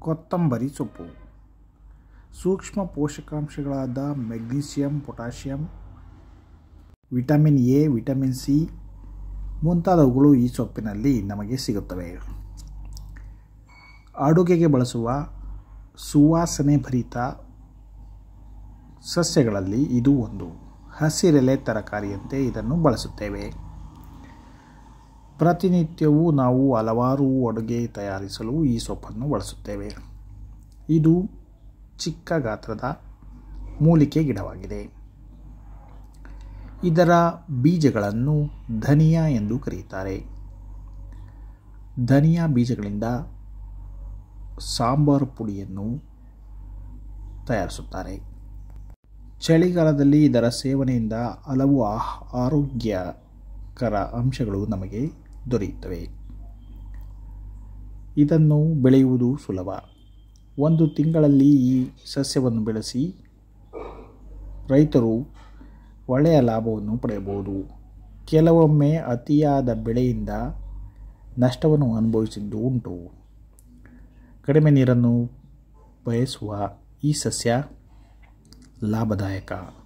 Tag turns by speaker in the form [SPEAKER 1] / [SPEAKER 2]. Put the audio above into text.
[SPEAKER 1] ಕೊತ್ತಂಬರಿ ಸೊಪ್ಪು ಸೂಕ್ಷ್ಮ ಪೋಷಕಾಂಶಗಳಾದ magnesium potassium vitamin A vitamin C ಮುಂತಾದವುಗಳು ಈ ಸೊಪ್ಪಿನಲ್ಲಿ ನಮಗೆ ಸಿಗುತ್ತವೆ ಅಡುಗೆಗೆ ಬಳಸುವ ಸುವಾಸನೆ ಭರಿತ ಸಸ್ಯಗಳಲ್ಲಿ ಇದು ಒಂದು ಹಸಿರೆಲೆ ತರಕಾರಿಯಂತೆ ಇದನ್ನು ಬಳಸುತ್ತೇವೆ ಪ್ರತಿನಿತ್ಯವೂ ನಾವು ಹಲವಾರು ಅಡುಗೆ ತಯಾರಿಸಲು ಈ ಸೊಪ್ಪನ್ನು ಬಳಸುತ್ತೇವೆ ಇದು ಚಿಕ್ಕ ಗಾತ್ರದ ಮೂಲಿಕೆ ಗಿಡವಾಗಿದೆ ಇದರ ಬೀಜಗಳನ್ನು ಧನಿಯಾ ಎಂದು ಕರೆಯುತ್ತಾರೆ ಧನಿಯಾ ಬೀಜಗಳಿಂದ ಸಾಂಬಾರು ಪುಡಿಯನ್ನು ತಯಾರಿಸುತ್ತಾರೆ ಚಳಿಗಾಲದಲ್ಲಿ ಇದರ ಸೇವನೆಯಿಂದ ಹಲವು ಆರೋಗ್ಯಕರ ಅಂಶಗಳು ನಮಗೆ ದೊರೆಯುತ್ತವೆ ಇದನ್ನು ಬೆಳೆಯುವುದು ಸುಲಭ ಒಂದು ತಿಂಗಳಲ್ಲಿ ಈ ಸಸ್ಯವನ್ನು ಬೆಳೆಸಿ ರೈತರು ಒಳ್ಳೆಯ ಲಾಭವನ್ನು ಪಡೆಯಬಹುದು ಕೆಲವೊಮ್ಮೆ ಅತಿಯಾದ ಬೆಳೆಯಿಂದ ನಷ್ಟವನ್ನು ಅನುಭವಿಸಿದ್ದು ಉಂಟು ಕಡಿಮೆ ನೀರನ್ನು ಬಯಸುವ ಈ ಸಸ್ಯ ಲಾಭದಾಯಕ